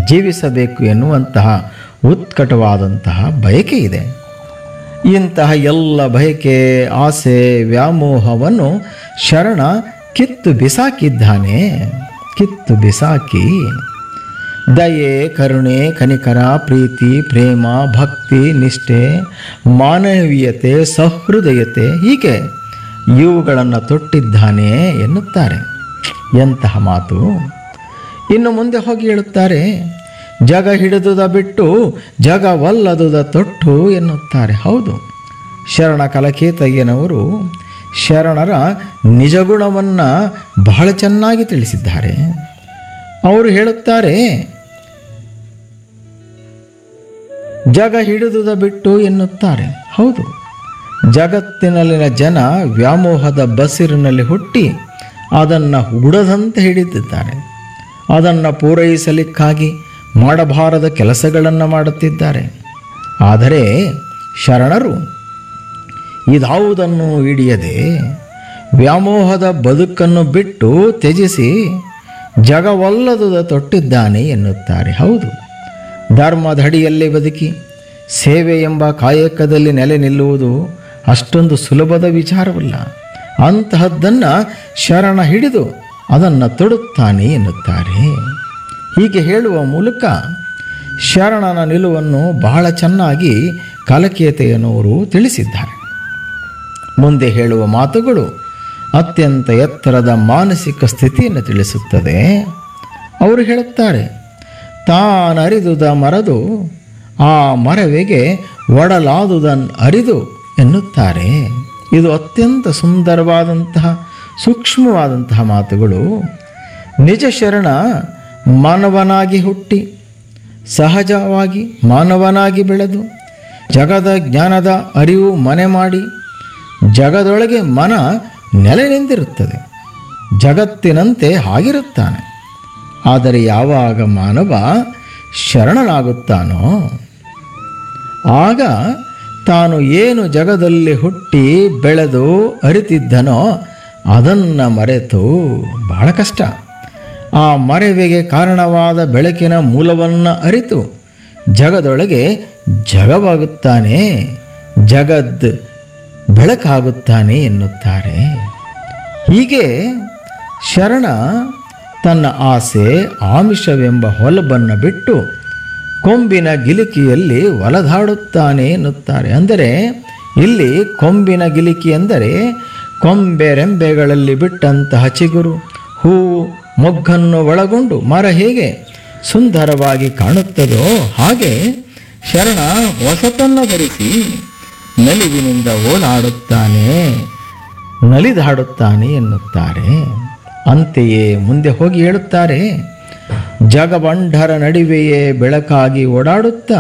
ಜೀವಿಸಬೇಕು ಎನ್ನುವಂತಹ ಉತ್ಕಟವಾದಂತಹ ಬಯಕೆ ಇದೆ ಇಂತಹ ಎಲ್ಲ ಬಯಕೆ ಆಸೆ ವ್ಯಾಮೋಹವನ್ನು ಶರಣ ಕಿತ್ತು ಬಿಸಾಕಿದ್ದಾನೆ ಕಿತ್ತು ಬಿಸಾಕಿ ದಯೆ ಕರುಣೆ ಕನಿಕರ ಪ್ರೀತಿ ಪ್ರೇಮ ಭಕ್ತಿ ನಿಷ್ಠೆ ಮಾನವೀಯತೆ ಸಹೃದಯತೆ ಹೀಗೆ ಇವುಗಳನ್ನು ತೊಟ್ಟಿದ್ದಾನೆ ಎನ್ನುತ್ತಾರೆ ಎಂತಹ ಮಾತು ಇನ್ನು ಮುಂದೆ ಹೋಗಿ ಹೇಳುತ್ತಾರೆ ಜಗ ಹಿಡಿದುದ ಬಿಟ್ಟು ಜಗವಲ್ಲದುದ ತೊಟ್ಟು ಎನ್ನುತ್ತಾರೆ ಹೌದು ಶರಣ ಕಲಕೇತಯ್ಯನವರು ಶರಣರ ನಿಜಗುಣವನ್ನು ಬಹಳ ಚೆನ್ನಾಗಿ ತಿಳಿಸಿದ್ದಾರೆ ಅವರು ಹೇಳುತ್ತಾರೆ ಜಗ ಹಿಡಿದುದ ಬಿಟ್ಟು ಎನ್ನುತ್ತಾರೆ ಹೌದು ಜಗತ್ತಿನಲ್ಲಿನ ಜನ ವ್ಯಾಮೋಹದ ಬಸಿರಿನಲ್ಲಿ ಹುಟ್ಟಿ ಅದನ್ನು ಹುಡದಂತೆ ಹಿಡಿದಿದ್ದಾರೆ ಅದನ್ನು ಪೂರೈಸಲಿಕ್ಕಾಗಿ ಮಾಡಬಾರದ ಕೆಲಸಗಳನ್ನು ಮಾಡುತ್ತಿದ್ದಾರೆ ಆದರೆ ಶರಣರು ಇದಾವುದನ್ನು ಹಿಡಿಯದೆ ವ್ಯಾಮೋಹದ ಬದುಕನ್ನು ಬಿಟ್ಟು ತ್ಯಜಿಸಿ ಜಗವಲ್ಲದುದ ತೊಟ್ಟಿದ್ದಾನೆ ಎನ್ನುತ್ತಾರೆ ಹೌದು ಧರ್ಮದಡಿಯಲ್ಲಿ ಬದುಕಿ ಸೇವೆ ಎಂಬ ಕಾಯಕದಲ್ಲಿ ನೆಲೆ ನಿಲ್ಲುವುದು ಅಷ್ಟೊಂದು ಸುಲಭದ ವಿಚಾರವಲ್ಲ ಅಂತಹದ್ದನ್ನು ಶರಣ ಹಿಡಿದು ಅದನ್ನು ತೊಡುತ್ತಾನೆ ಎನ್ನುತ್ತಾರೆ ಹೀಗೆ ಹೇಳುವ ಮೂಲಕ ಶರಣನ ನಿಲುವನ್ನು ಬಹಳ ಚೆನ್ನಾಗಿ ಕಲಕೇತೆಯನವರು ತಿಳಿಸಿದ್ದಾರೆ ಮುಂದೆ ಹೇಳುವ ಮಾತುಗಳು ಅತ್ಯಂತ ಎತ್ತರದ ಮಾನಸಿಕ ಸ್ಥಿತಿಯನ್ನು ತಿಳಿಸುತ್ತದೆ ಅವರು ಹೇಳುತ್ತಾರೆ ತಾನರಿದುದ ಮರದು ಆ ಮರವೆಗೆ ಒಡಲಾದುದನ್ ಅರಿದು ಎನ್ನುತ್ತಾರೆ ಇದು ಅತ್ಯಂತ ಸುಂದರವಾದಂತಹ ಸೂಕ್ಷ್ಮವಾದಂತಹ ಮಾತುಗಳು ನಿಜ ಶರಣ ಮಾನವನಾಗಿ ಹುಟ್ಟಿ ಸಹಜವಾಗಿ ಮಾನವನಾಗಿ ಬೆಳೆದು ಜಗದ ಜ್ಞಾನದ ಅರಿವು ಮನೆ ಮಾಡಿ ಜಗದೊಳಗೆ ಮನ ನೆಲೆ ನಿಂತಿರುತ್ತದೆ ಜಗತ್ತಿನಂತೆ ಆಗಿರುತ್ತಾನೆ ಆದರೆ ಯಾವಾಗ ಮಾನವ ಶರಣನಾಗುತ್ತಾನೋ ಆಗ ತಾನು ಏನು ಜಗದಲ್ಲಿ ಹುಟ್ಟಿ ಬೆಳೆದು ಅರಿತಿದ್ದನೋ ಅದನ್ನು ಮರೆತು ಬಹಳ ಕಷ್ಟ ಆ ಮರೆವಿಗೆ ಕಾರಣವಾದ ಬೆಳಕಿನ ಮೂಲವನ್ನು ಅರಿತು ಜಗದೊಳಗೆ ಜಗವಾಗುತ್ತಾನೆ ಜಗದ್ ಬೆಳಕಾಗುತ್ತಾನೆ ಎನ್ನುತ್ತಾರೆ ಹೀಗೆ ಶರಣ ತನ್ನ ಆಸೆ ಆಮಿಷವೆಂಬ ಹೊಲಬನ್ನು ಬಿಟ್ಟು ಕೊಂಬಿನ ಗಿಲಿಕಿಯಲ್ಲಿ ಒಲದಾಡುತ್ತಾನೆ ಎನ್ನುತ್ತಾರೆ ಅಂದರೆ ಇಲ್ಲಿ ಕೊಂಬಿನ ಗಿಲಿಕಿ ಎಂದರೆ ಕೊಂಬೆ ರೆಂಬೆಗಳಲ್ಲಿ ಬಿಟ್ಟಂತಹ ಚಿಗುರು ಹೂವು ಮೊಗ್ಗನ್ನು ಒಳಗೊಂಡು ಮರ ಹೇಗೆ ಸುಂದರವಾಗಿ ಕಾಣುತ್ತದೋ ಹಾಗೆ ಶರಣ ಹೊಸತನ್ನು ಧರಿಸಿ ನಲಿವಿನಿಂದ ಓಲಾಡುತ್ತಾನೆ ನಲಿದಾಡುತ್ತಾನೆ ಎನ್ನುತ್ತಾರೆ ಅಂತೆಯೇ ಮುಂದೆ ಹೋಗಿ ಹೇಳುತ್ತಾರೆ ಜಗಬಂಢರ ನಡುವೆಯೇ ಬೆಳಕಾಗಿ ಓಡಾಡುತ್ತಾ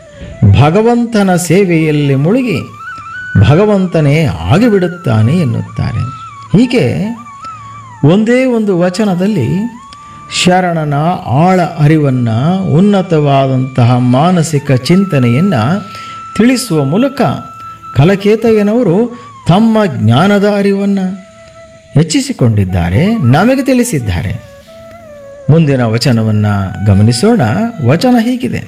ಭಗವಂತನ ಸೇವೆಯಲ್ಲಿ ಮುಳುಗಿ ಭಗವಂತನೇ ಆಗಿಬಿಡುತ್ತಾನೆ ಎನ್ನುತ್ತಾರೆ ಹೀಗೆ ಒಂದೇ ಒಂದು ವಚನದಲ್ಲಿ ಶರಣನ ಆಳ ಅರಿವನ್ನು ಉನ್ನತವಾದಂತಹ ಮಾನಸಿಕ ಚಿಂತನೆಯನ್ನು ತಿಳಿಸುವ ಮೂಲಕ ಕಲಕೇತಯ್ಯನವರು ತಮ್ಮ ಜ್ಞಾನದ ಅರಿವನ್ನು ಹೆಚ್ಚಿಸಿಕೊಂಡಿದ್ದಾರೆ ನಮಗೆ ತಿಳಿಸಿದ್ದಾರೆ ಮುಂದಿನ ವಚನವನ್ನು ಗಮನಿಸೋಣ ವಚನ ಹೀಗಿದೆ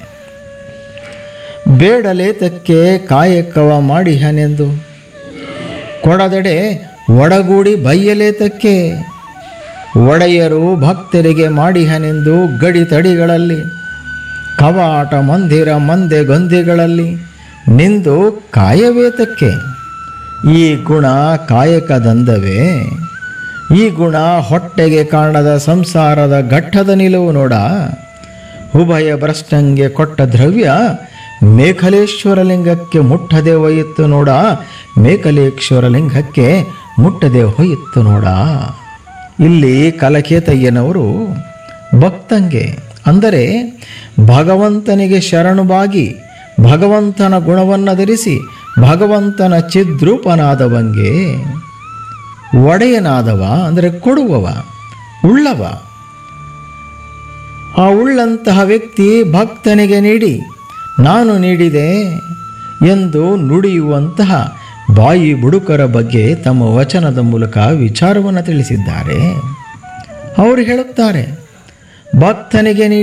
ಬೇಡಲೇತಕ್ಕೆ ಕಾಯಕವ ಮಾಡಿಹನೆಂದು ಕೊಡದಡೆ ಒಡಗೂಡಿ ಬೈಯಲೇತಕ್ಕೆ ಒಡೆಯರು ಭಕ್ತರಿಗೆ ಮಾಡಿಹನೆಂದು ಗಡಿ ತಡಿಗಳಲ್ಲಿ ಕವಾಟ ಮಂದಿರ ಮಂದೆ ಗೊಂದಿಗಳಲ್ಲಿ ನಿಂದು ಕಾಯವೇತಕ್ಕೆ ಈ ಗುಣ ಕಾಯಕದಂದವೇ ಈ ಗುಣ ಹೊಟ್ಟೆಗೆ ಕಾಣದ ಸಂಸಾರದ ಘಟ್ಟದ ನಿಲುವು ನೋಡ ಉಭಯ ಭ್ರಷ್ಟಂಗೆ ಕೊಟ್ಟ ದ್ರವ್ಯ ಮೇಖಲೇಶ್ವರ ಲಿಂಗಕ್ಕೆ ಮುಟ್ಟದೆ ಹೋಯಿತು ನೋಡ ಮೇಖಲೇಶ್ವರ ಲಿಂಗಕ್ಕೆ ಮುಟ್ಟದೆ ಹೋಯಿತು ನೋಡ ಇಲ್ಲಿ ಕಲಕೇತಯ್ಯನವರು ಭಕ್ತಂಗೆ ಅಂದರೆ ಭಗವಂತನಿಗೆ ಶರಣುವಾಗಿ ಭಗವಂತನ ಗುಣವನ್ನು ಧರಿಸಿ ಭಗವಂತನ ಚಿದ್ರೂಪನಾದವಂಗೆ ಒಡೆಯನಾದವ ಅಂದರೆ ಕೊಡುವವ ಉಳ್ಳವ ಆ ಉಳ್ಳಂತಹ ವ್ಯಕ್ತಿ ಭಕ್ತನಿಗೆ ನೀಡಿ ನಾನು ನೀಡಿದೆ ಎಂದು ನುಡಿಯುವಂತಹ ಬಾಯಿ ಬುಡುಕರ ಬಗ್ಗೆ ತಮ್ಮ ವಚನದ ಮೂಲಕ ವಿಚಾರವನ್ನು ತಿಳಿಸಿದ್ದಾರೆ ಅವರು ಹೇಳುತ್ತಾರೆ ಭಕ್ತನಿಗೆ ನೀಡಿ